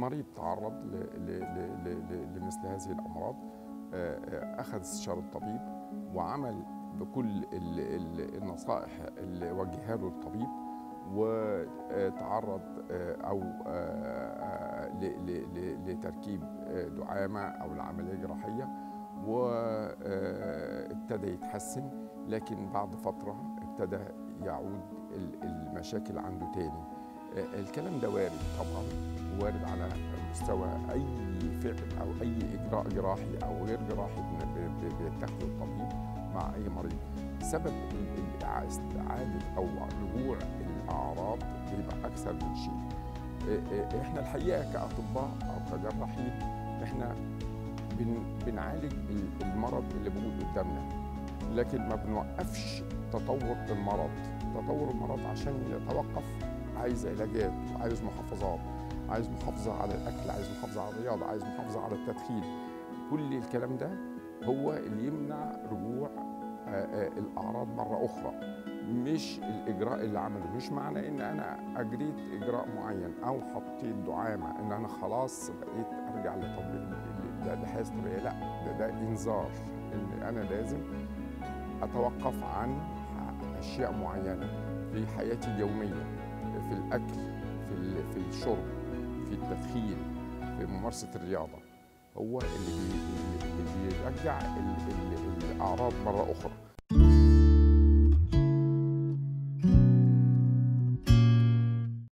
مريض تعرض ل- ل- ل- ل- لمثل هذه الامراض آه، آه، اخذ استشاره الطبيب وعمل بكل ال- ال- النصائح اللي وجهها له الطبيب وتعرض آه، او آه، آه، ل- ل- ل- لتركيب آه، دعامه او العمليه الجراحيه وابتدى يتحسن لكن بعد فتره ابتدى يعود ال- المشاكل عنده تاني آه، الكلام ده وارد طبعا وارد على مستوى اي فعل او اي اجراء جراحي او غير جراحي بن- ب- ب- بيتخذه الطبيب مع اي مريض سبب ال- ال- استعاده او رجوع الاعراض بيبقى اكثر من شيء آه، آه، احنا الحقيقه كاطباء او كجراحين احنا بن بنعالج ال- المرض اللي موجود قدامنا لكن ما بنوقفش تطور المرض تطور المرض عشان يتوقف عايز علاجات عايز محافظات عايز محافظة على الأكل عايز محافظة على الرياضة عايز محافظة على التدخين كل الكلام ده هو اللي يمنع رجوع آه، آه، الأعراض مرة أخرى مش الإجراء اللي عمله مش معنى إن أنا أجريت إجراء معين أو حطيت دعامة إن أنا خلاص بقيت أرجع لطبيعي لحياة طبيعية لا ده, ده إنذار إن أنا لازم أتوقف عن أشياء معينة في حياتي اليومية في الأكل في ال- في الشرب في التدخين في ممارسة الرياضة هو اللي بي- اللي اللي بيرجع ال- ال- الأعراض مرة أخرى